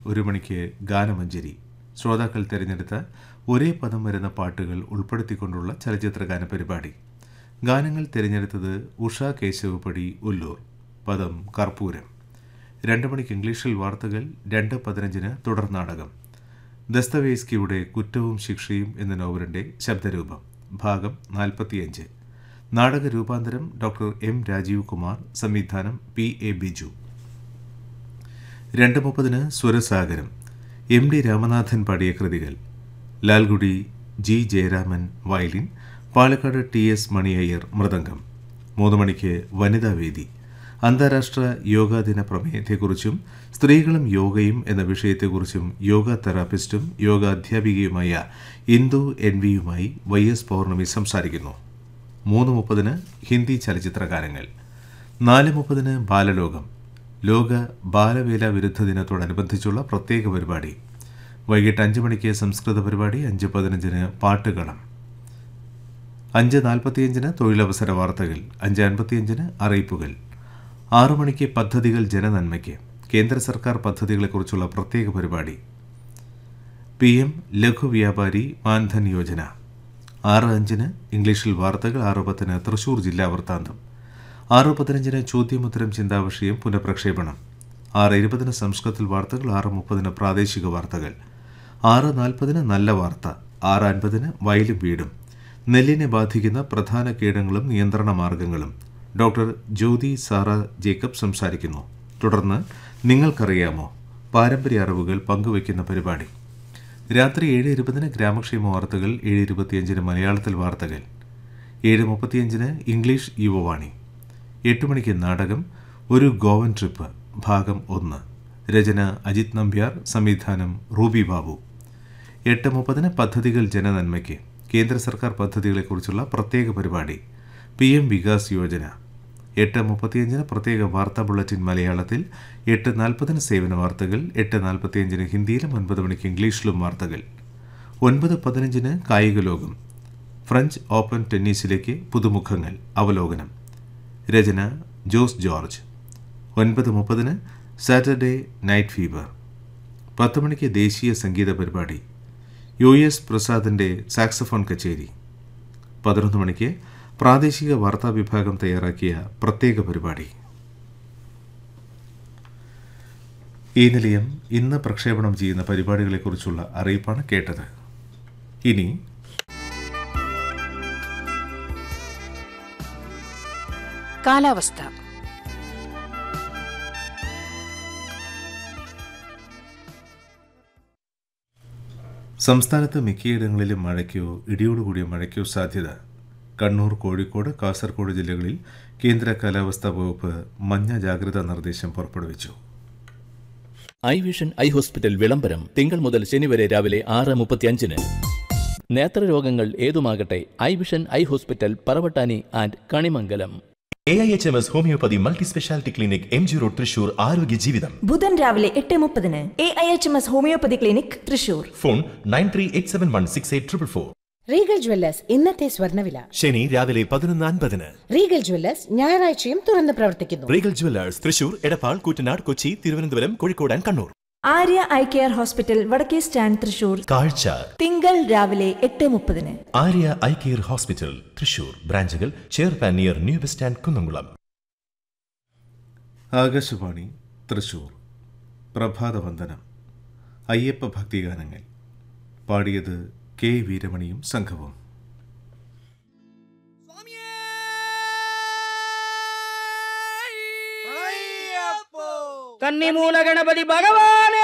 ഒരു മണിക്ക് ഗാനമഞ്ജരി ശ്രോതാക്കൾ തിരഞ്ഞെടുത്ത ഒരേ പദം വരുന്ന പാട്ടുകൾ ഉൾപ്പെടുത്തിക്കൊണ്ടുള്ള ചലച്ചിത്ര ഗാന പരിപാടി ഗാനങ്ങൾ തിരഞ്ഞെടുത്തത് ഉഷ കേശവപടി ഉല്ലൂർ പദം കർപ്പൂരം രണ്ട് മണിക്ക് ഇംഗ്ലീഷിൽ വാർത്തകൾ രണ്ട് പതിനഞ്ചിന് തുടർ നാടകം ദസ്തവേസ്കിയുടെ കുറ്റവും ശിക്ഷയും എന്ന നോവലിൻ്റെ ശബ്ദരൂപം ഭാഗം നാൽപ്പത്തിയഞ്ച് നാടക രൂപാന്തരം ഡോക്ടർ എം രാജീവ് കുമാർ സംവിധാനം പി എ ബിജു രണ്ട് മുപ്പതിന് സ്വരസാഗരം എം ഡി രാമനാഥൻ പാടിയ കൃതികൾ Lalgudi G Jayaraman violin Palakkad T S Mani Iyer mridangam മൂന്ന് മണിക്ക് വനിതാ വേദി അന്താരാഷ്ട്ര യോഗാ ദിന പ്രമേയത്തെക്കുറിച്ചും സ്ത്രീകളും യോഗയും എന്ന വിഷയത്തെക്കുറിച്ചും യോഗ തെറാപ്പിസ്റ്റും യോഗ അധ്യാപികയുമായ ഇന്ദു എൻ വിയുമായി വൈ എസ് പൗർണമി സംസാരിക്കുന്നു മൂന്ന് മുപ്പതിന് ഹിന്ദി ചലച്ചിത്ര ഗാനങ്ങൾ നാല് മുപ്പതിന് ബാലലോകം ലോക ബാലവേല വിരുദ്ധ ദിനത്തോടനുബന്ധിച്ചുള്ള പ്രത്യേക പരിപാടി വൈകിട്ട് അഞ്ച് മണിക്ക് സംസ്കൃത പരിപാടി അഞ്ച് പതിനഞ്ചിന് പാട്ടുകളം അഞ്ച് നാൽപ്പത്തിയഞ്ചിന് തൊഴിലവസര വാർത്തകൾ അഞ്ച് അൻപത്തിയഞ്ചിന് അറിയിപ്പുകൾ ആറു മണിക്ക് പദ്ധതികൾ ജനനന്മയ്ക്ക് കേന്ദ്ര സർക്കാർ പദ്ധതികളെക്കുറിച്ചുള്ള പ്രത്യേക പരിപാടി പി എം ലഘു വ്യാപാരി മാൻധൻ യോജന ആറ് അഞ്ചിന് ഇംഗ്ലീഷിൽ വാർത്തകൾ ആറ് പത്തിന് തൃശൂർ ജില്ലാ വൃത്താന്തം ആറ് പതിനഞ്ചിന് ചോദ്യമുത്തരം ചിന്താവിഷയം പുനഃപ്രക്ഷേപണം ആറ് ഇരുപതിന് സംസ്കൃതത്തിൽ വാർത്തകൾ ആറ് മുപ്പതിന് പ്രാദേശിക വാർത്തകൾ ആറ് നാൽപ്പതിന് നല്ല വാർത്ത ആറ് അൻപതിന് വയലും വീടും നെല്ലിനെ ബാധിക്കുന്ന പ്രധാന കീടങ്ങളും നിയന്ത്രണ മാർഗങ്ങളും ഡോക്ടർ ജ്യോതി സാറ ജേക്കബ് സംസാരിക്കുന്നു തുടർന്ന് നിങ്ങൾക്കറിയാമോ പാരമ്പര്യ അറിവുകൾ പങ്കുവയ്ക്കുന്ന പരിപാടി രാത്രി ഏഴ് ഇരുപതിന് ഗ്രാമക്ഷേമ വാർത്തകൾ ഏഴ് ഇരുപത്തിയഞ്ചിന് മലയാളത്തിൽ വാർത്തകൾ ഏഴ് മുപ്പത്തിയഞ്ചിന് ഇംഗ്ലീഷ് യുവവാണി എട്ട് മണിക്ക് നാടകം ഒരു ഗോവൻ ട്രിപ്പ് ഭാഗം ഒന്ന് രചന അജിത് നമ്പ്യാർ സംവിധാനം റൂബി ബാബു എട്ട് മുപ്പതിന് പദ്ധതികൾ ജനനന്മയ്ക്ക് കേന്ദ്ര സർക്കാർ പദ്ധതികളെക്കുറിച്ചുള്ള പ്രത്യേക പരിപാടി പി എം വികാസ് യോജന എട്ട് മുപ്പത്തിയഞ്ചിന് പ്രത്യേക വാർത്താ ബുള്ളറ്റിൻ മലയാളത്തിൽ എട്ട് നാൽപ്പതിന് സേവന വാർത്തകൾ എട്ട് നാൽപ്പത്തിയഞ്ചിന് ഹിന്ദിയിലും ഒൻപത് മണിക്ക് ഇംഗ്ലീഷിലും വാർത്തകൾ ഒൻപത് പതിനഞ്ചിന് കായിക ലോകം ഫ്രഞ്ച് ഓപ്പൺ ടെന്നീസിലേക്ക് പുതുമുഖങ്ങൾ അവലോകനം രചന ജോസ് ജോർജ് ഒൻപത് മുപ്പതിന് സാറ്റർഡേ നൈറ്റ് ഫീവർ പത്ത് മണിക്ക് ദേശീയ സംഗീത പരിപാടി യു എസ് പ്രസാദിൻ്റെ സാക്സഫോൺ കച്ചേരി പതിനൊന്ന് മണിക്ക് പ്രാദേശിക വാർത്താ വിഭാഗം തയ്യാറാക്കിയ പ്രത്യേക പരിപാടി ഈ നിലയം ഇന്ന് പ്രക്ഷേപണം ചെയ്യുന്ന പരിപാടികളെക്കുറിച്ചുള്ള അറിയിപ്പാണ് കേട്ടത് ഇനി കാലാവസ്ഥ സംസ്ഥാനത്ത് മിക്കയിടങ്ങളിലും മഴയ്ക്കോ ഇടിയോടുകൂടിയ മഴയ്ക്കോ സാധ്യത കണ്ണൂർ കോഴിക്കോട് കാസർഗോഡ് ജില്ലകളിൽ കേന്ദ്ര കാലാവസ്ഥാ വകുപ്പ് മഞ്ഞ ജാഗ്രതാ നിർദ്ദേശം പുറപ്പെടുവിച്ചു ഐ വിഷൻ ഐ ഹോസ്പിറ്റൽ വിളംബരം തിങ്കൾ മുതൽ ശനി വരെ രാവിലെ ആറ് മുപ്പത്തിയഞ്ചിന് നേത്രരോഗങ്ങൾ ഏതുമാകട്ടെ eye vision eye hospital Paravattani and Kanimangalam A I H M S homeopathy multi speciality clinic M G road Thrissur ആരോഗ്യ ജീവിതം ബുധൻ രാവിലെ എട്ട് മുപ്പതിന് A I H M S homeopathy clinic Thrissur phone nine three eight seven one six eight triple four Regal Jewellers ഇന്നത്തെ സ്വർണ്ണവില ശനി രാവിലെ പതിനൊന്ന് അൻപതിന് റീഗൽ ജ്വല്ലേഴ്സ് ഞായറാഴ്ചയും തുറന്ന് പ്രവർത്തിക്കുന്നു Regal Jewellers Thrissur Edappal Koottanad Kochi Thiruvananthapuram Kozhikode and Kannur Arya eye care hospital വടക്കേ സ്റ്റാൻഡ് തൃശൂർ കാഴ്ച തിങ്കൾ രാവിലെ എട്ട് മുപ്പതിന് Arya eye care hospital Thrissur ബ്രാഞ്ചുകൾ ചെയർപാൻ near new bus stand Kunnamkulam Akashvani Thrissur പ്രഭാതവന്ദനം അയ്യപ്പ ഭക്തിഗാനങ്ങൾ പാടിയത് കെ വീരമണിയും സംഘവും കന്നിമൂല ഗണപതി ഭഗവാനെ